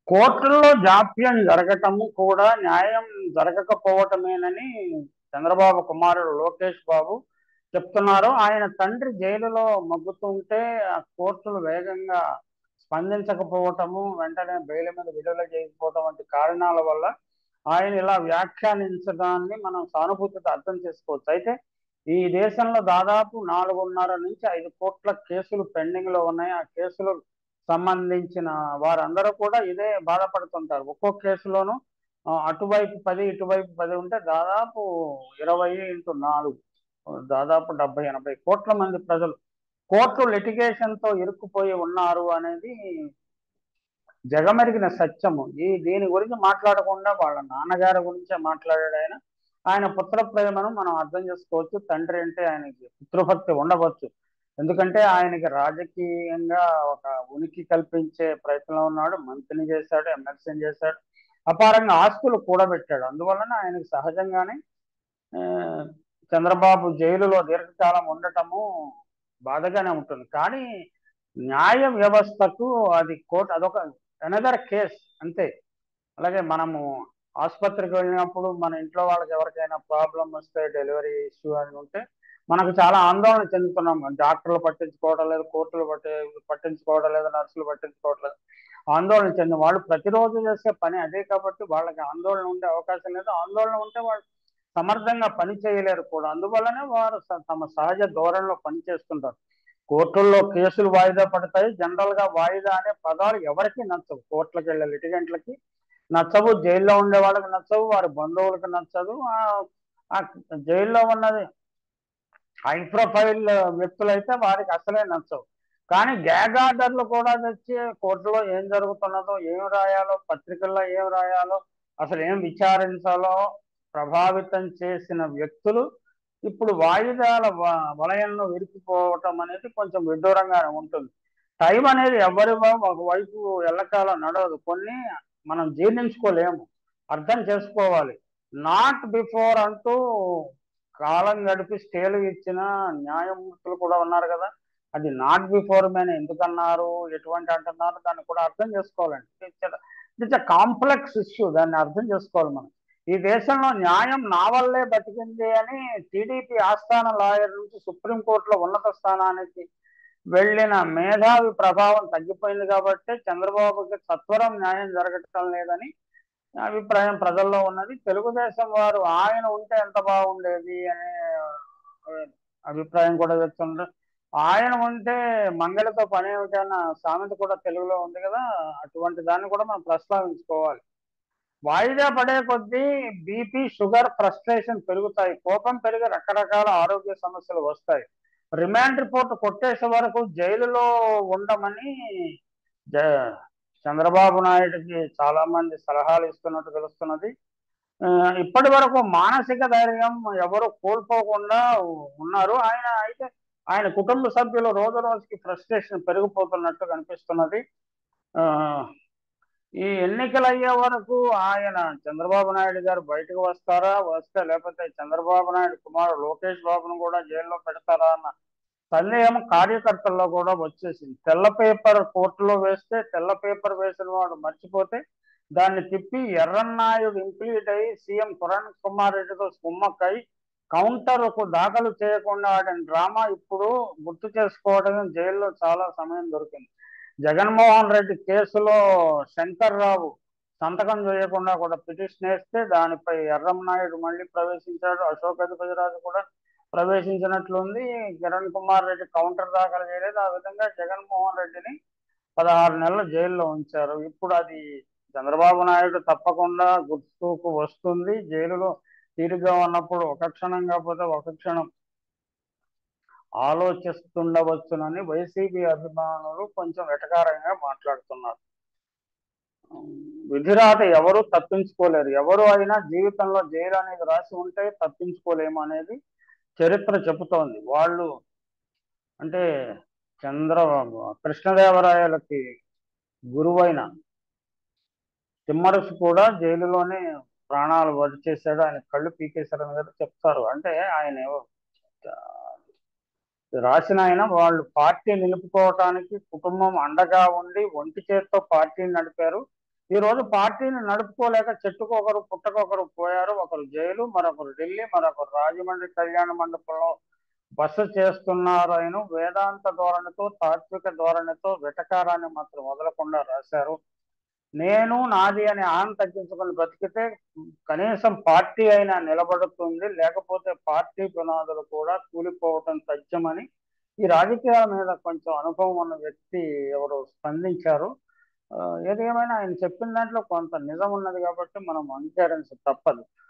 కోర్టుల్లో జాప్యం జరగటము కూడా న్యాయం జరగకపోవటమేనని చంద్రబాబు కుమారుడు లోకేష్ బాబు చెప్తున్నారు ఆయన తండ్రి జైలులో మగ్గుతుంటే ఆ కోర్టులు వేగంగా స్పందించకపోవటము వెంటనే బెయిల్ మీద విడుదల చేయకపోవటం వంటి కారణాల వల్ల ఆయన ఇలా వ్యాఖ్యానించడాన్ని మనం సానుభూతితో అర్థం చేసుకోవచ్చు అయితే ఈ దేశంలో దాదాపు నాలుగున్నర నుంచి ఐదు కోట్ల కేసులు పెండింగ్ లో ఉన్నాయి ఆ కేసులు సంబంధించిన వారందరూ కూడా ఇదే బాధపడుతుంటారు ఒక్కో కేసులోనూ ఆ, అటువైపు పది ఇటువైపు పది ఉంటే దాదాపు ఇరవై ఇంటూ నాలుగు దాదాపు డెబ్బై ఎనభై కోట్ల మంది ప్రజలు కోర్టు litigation తో ఇరుక్కుపోయి ఉన్నారు అనేది జగమెరిగిన సత్యము ఈ దీని గురించి మాట్లాడకుండా వాళ్ళ నాన్నగారి గురించే మాట్లాడాడు ఆయన ఆయన పుత్ర ప్రేమను మనం అర్థం చేసుకోవచ్చు తండ్రి అంటే ఆయనకి పుత్రభక్తి ఉండవచ్చు ఎందుకంటే ఆయనకి రాజకీయంగా ఒక ఉనికి కల్పించే ప్రయత్నంలో ఉన్నాడు మంత్రిని చేశాడు ఎమ్మెల్సీని చేశాడు అపారంగా ఆస్తులు కూడబెట్టాడు అందువలన ఆయనకి సహజంగానే ఆ, చంద్రబాబు జైలులో దీర్ఘకాలం ఉండటము బాధగానే ఉంటుంది కానీ న్యాయ వ్యవస్థకు అది కోర్టు అదొక అనదర్ కేస్ అంతే అలాగే మనము ఆసుపత్రికి వెళ్ళినప్పుడు మన ఇంట్లో వాళ్ళకి ఎవరికైనా ప్రాబ్లం వస్తే డెలివరీ ఇష్యూ అని ఉంటే మనకు చాలా ఆందోళన చెందుతున్నాం డాక్టర్లు పట్టించుకోవడం లేదు కోర్టులు పట్టి పట్టించుకోవడం లేదు నర్సులు పట్టించుకోవడం లేదు ఆందోళన చెంది వాళ్ళు ప్రతిరోజు చేసే పని అదే కాబట్టి వాళ్ళకి ఆందోళన ఉండే అవకాశం లేదు ఆందోళన ఉంటే వాళ్ళు సమర్థంగా పని చేయలేరు కూడా అందువల్లనే వారు స- తమ సహజ ధోరణిలో పని చేస్తుంటారు కోర్టుల్లో కేసులు వాయిదా పడతాయి జనరల్ గా వాయిదా అనే పదాలు ఎవరికి నచ్చవు కోర్టులకు వెళ్ళే లిటిగెంట్లకి నచ్చవు జైల్లో ఉండే వాళ్ళకి నచ్చవు వారి బంధువులకు నచ్చదు ఆ- ఆ జైల్లో ఉన్నది హై ప్రొఫైల్ వ్యక్తులైతే వారికి అసలే నచ్చవు కానీ గ్యాగ్ ఆర్డర్లు కూడా తెచ్చి కోర్టులో ఏం జరుగుతున్నదో ఏం రాయాలో పత్రికల్లో ఏం రాయాలో అసలు ఏం విచారించాలో ప్రభావితం చేసిన వ్యక్తులు ఇప్పుడు వాయిదాల వ- వలయంలో విరిగిపోవటం అనేది కొంచెం విడ్డూరంగానే ఉంటుంది టైం అనేది ఎవరి ఒకవైపు ఎల్లకాలం నడవదు కొన్ని మనం జీర్ణించుకోలేము అర్థం చేసుకోవాలి నాట్ బిఫోర్ అంటూ కాలం గడిపి స్టేలు ఇచ్చిన న్యాయమూర్తులు కూడా ఉన్నారు కదా అది నాట్ బిఫోర్ మేనే ఎందుకన్నారు ఎటువంటి అంటున్నారు దాన్ని కూడా అర్థం చేసుకోవాలండి ఇట్స్ అ కాంప్లెక్స్ ఇష్యూ దాన్ని అర్థం చేసుకోవాలి మనం ఈ దేశంలో న్యాయం నా వల్లే బతికింది అని టీడీపీ ఆస్థాన లాయర్ నుంచి సుప్రీంకోర్టులో ఉన్నత స్థానానికి వెళ్ళిన మేధావి ప్రభావం తగ్గిపోయింది కాబట్టి చంద్రబాబుకి సత్వరం న్యాయం జరగటం లేదని అభిప్రాయం ప్రజల్లో ఉన్నది తెలుగుదేశం వారు ఆయన ఉంటే ఎంత బాగుండేది అనే ఆ, అభిప్రాయం కూడా వ్యక్తం ఆయన ఉంటే మంగళతో పని ఏమిటన్న సామెత కూడా తెలుగులో ఉంది కదా అటువంటి దాన్ని కూడా మనం ప్రస్తావించుకోవాలి వాయిదా పడే కొద్దీ బీపీ షుగర్ ఫ్రస్ట్రేషన్ పెరుగుతాయి కోపం పెరిగి రకరకాల ఆరోగ్య సమస్యలు వస్తాయి రిమాండ్ రిపోర్ట్ కొట్టేసే వరకు జైలులో ఉండమని జ- చంద్రబాబు నాయుడుకి చాలా మంది సలహాలు ఇస్తున్నట్టు తెలుస్తున్నది ఆ, ఇప్పటి వరకు మానసిక ధైర్యం ఎవరు కోల్పోకుండా ఉన్నారు ఆయన అయితే ఆయన కుటుంబ సభ్యులు రోజు రోజుకి ఫ్రస్ట్రేషన్ పెరిగిపోతున్నట్టు కనిపిస్తున్నది ఆ, ఈ ఎన్నికలు అయ్యే వరకు ఆయన చంద్రబాబు నాయుడు గారు బయటకు వస్తారా వస్తే లేకపోతే చంద్రబాబు నాయుడు కుమారుడు లోకేష్ బాబును కూడా జైల్లో పెడతారా అన్న సందేహం కార్యకర్తల్లో కూడా వచ్చేసింది తెల్ల పేపర్ కోర్టులో వేస్తే తెల్ల పేపర్ వేసిన వాడు మర్చిపోతే దాన్ని తిప్పి ఎర్రన్నాయుడు ఇంప్లీట్ అయ్యి సీఎం కిరణ్ కుమార్ రెడ్డితో కుమ్మక్కై కౌంటర్ కు దాఖలు చేయకుండా ఆడిన డ్రామా ఇప్పుడు గుర్తు చేసుకోవడం జైల్లో చాలా సమయం దొరికింది జగన్మోహన్ రెడ్డి కేసులో శంకర్రావు సంతకం చేయకుండా కూడా పిటిషన్ వేస్తే దానిపై ఎర్రంనాయుడు మళ్ళీ ప్రవేశించాడు అశోక్ అధిపతిరాజు కూడా ప్రవేశించినట్లుంది కిరణ్ కుమార్ రెడ్డి కౌంటర్ దాఖలు చేయలేదు ఆ విధంగా జగన్మోహన్ రెడ్డిని పదహారు నెలలు జైల్లో ఉంచారు ఇప్పుడు అది చంద్రబాబు నాయుడు తప్పకుండా గుర్తుకు వస్తుంది జైలులో తీరుగా ఉన్నప్పుడు ఒక క్షణం కాకపోతే ఒక క్షణం ఆలోచిస్తుండవచ్చునని వైసీపీ అభిమానులు కొంచెం వెటకారంగా మాట్లాడుతున్నారు విధిరాత ఎవరు తప్పించుకోలేరు ఎవరు అయినా జీవితంలో జైలు అనేది రాసి ఉంటే తప్పించుకోలేము అనేది చరిత్ర చెబుతోంది వాళ్ళు అంటే చంద్ర కృష్ణదేవరాయలకి గురువైన తిమ్మరసు కూడా జైలులోనే ప్రాణాలు వది చేశాడు ఆయన కళ్ళు పీకేశారని కదా చెప్తారు అంటే ఆయన ఏవో రాసిన ఆయన వాళ్ళు పార్టీ నిలుపుకోవటానికి కుటుంబం అండగా ఉండి ఒంటి చేత్తో పార్టీని నడిపారు ఈ రోజు పార్టీని నడుపుకోలేక చెట్టుకొకరు పుట్టకొకరు పోయారు ఒకరు జైలు మరొకరు ఢిల్లీ మరొకరు రాజమండ్రి కళ్యాణ మండపంలో బస చేస్తున్నారు ఆయన వేదాంత ధోరణితో తాత్విక ధోరణితో వెటకారాన్ని మాత్రం వదలకుండా రాశారు నేను నాది అనే ఆన్ తగ్గించుకొని బ్రతికితే కనీసం పార్టీ అయినా నిలబడుతుంది లేకపోతే పార్టీ పునాదులు కూడా కూలిపోవటం తథ్యమని ఈ రాజకీయాల మీద కొంచెం అనుభవం ఉన్న వ్యక్తి ఎవరు స్పందించారు ఆ, ఏది ఏమైనా ఆయన చెప్పిన దాంట్లో కొంత నిజం ఉన్నది కాబట్టి మనం అంగీకరించ తప్పదు